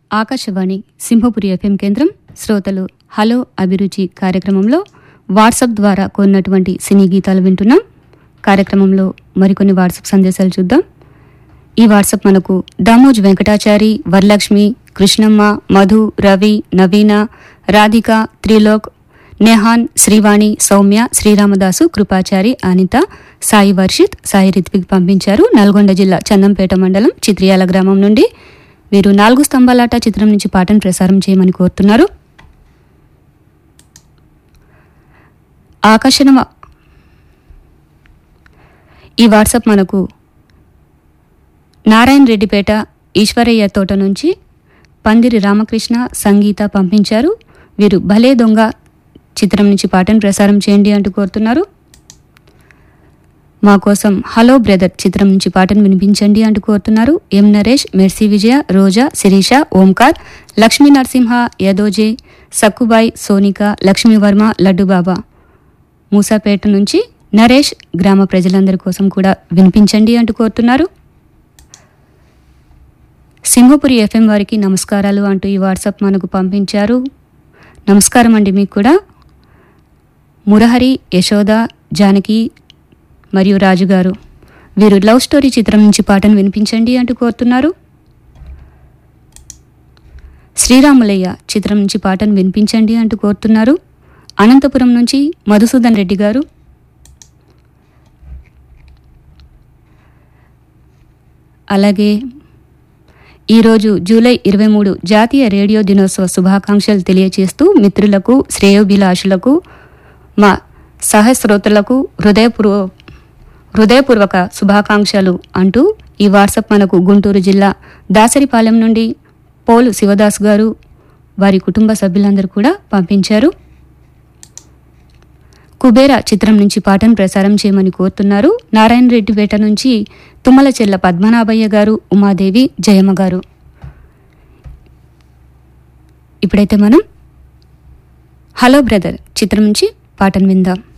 Akashvani Simhapuri FM కేంద్రం శ్రోతలు hello అభిరుచి కార్యక్రమంలో వాట్సాప్ ద్వారా కొన్నటువంటి సినీ గీతాలు వింటున్నాం కార్యక్రమంలో మరికొన్ని వాట్సాప్ సందేశాలు చూద్దాం ఈ వాట్సాప్ మనకు దామోజ్ వెంకటాచారి వరలక్ష్మి కృష్ణమ్మ మధు రవి నవీన రాధిక త్రిలోక్ నెహాన్ శ్రీవాణి సౌమ్య శ్రీరామదాసు కృపాచారి అనిత సాయి వర్షిత్ సాయి రిత్విక్ పంపించారు నల్గొండ జిల్లా చందంపేట మండలం చిత్రియాల గ్రామం నుండి వీరు నాలుగు స్తంభాలాట చిత్రం నుంచి పాటను ప్రసారం చేయమని కోరుతున్నారు ఆకర్షణ ఈ వాట్సాప్ మనకు నారాయణ రెడ్డిపేట ఈశ్వరయ్య తోట నుంచి పందిరి రామకృష్ణ సంగీత పంపించారు వీరు భలే దొంగ చిత్రం నుంచి పాటను ప్రసారం చేయండి అంటూ కోరుతున్నారు మా కోసం హలో బ్రదర్ చిత్రం నుంచి పాటను వినిపించండి అంటూ కోరుతున్నారు ఎం నరేష్ మెర్సీ విజయ రోజా శిరీష ఓంకార్ లక్ష్మీ నరసింహ యదోజే సక్కుబాయ్ సోనిక లక్ష్మీవర్మ లడ్డుబాబా మూసాపేట నుంచి నరేష్ గ్రామ ప్రజలందరి కోసం కూడా వినిపించండి అంటూ కోరుతున్నారు సింహపురి ఎఫ్ఎం వారికి నమస్కారాలు అంటూ ఈ వాట్సాప్ మనకు పంపించారు నమస్కారం అండి మీకు కూడా మురహరి యశోద జానకి మరియు రాజుగారు వీరు లవ్ స్టోరీ చిత్రం నుంచి పాటను వినిపించండి అంటూ కోరుతున్నారు శ్రీరాములయ్య చిత్రం నుంచి పాటను వినిపించండి అంటూ కోరుతున్నారు అనంతపురం నుంచి మధుసూదన్ రెడ్డి గారు అలాగే ఈరోజు జూలై ఇరవై మూడు జాతీయ రేడియో దినోత్సవ శుభాకాంక్షలు తెలియజేస్తూ మిత్రులకు శ్రేయోభిలాషులకు మా సహస్రోతులకు హృదయపూర్వ హృదయపూర్వక శుభాకాంక్షలు అంటూ ఈ వాట్సాప్ మనకు గుంటూరు జిల్లా దాసరిపాలెం నుండి పోలు శివదాస్ గారు వారి కుటుంబ సభ్యులందరూ కూడా పంపించారు కుబేర చిత్రం నుంచి పాటను ప్రసారం చేయమని కోరుతున్నారు నారాయణ రెడ్డిపేట నుంచి తుమ్మల చెల్ల పద్మనాభయ్య గారు ఉమాదేవి జయమ్మ గారు ఇప్పుడైతే మనం హలో బ్రదర్ చిత్రం నుంచి పాటను విందాం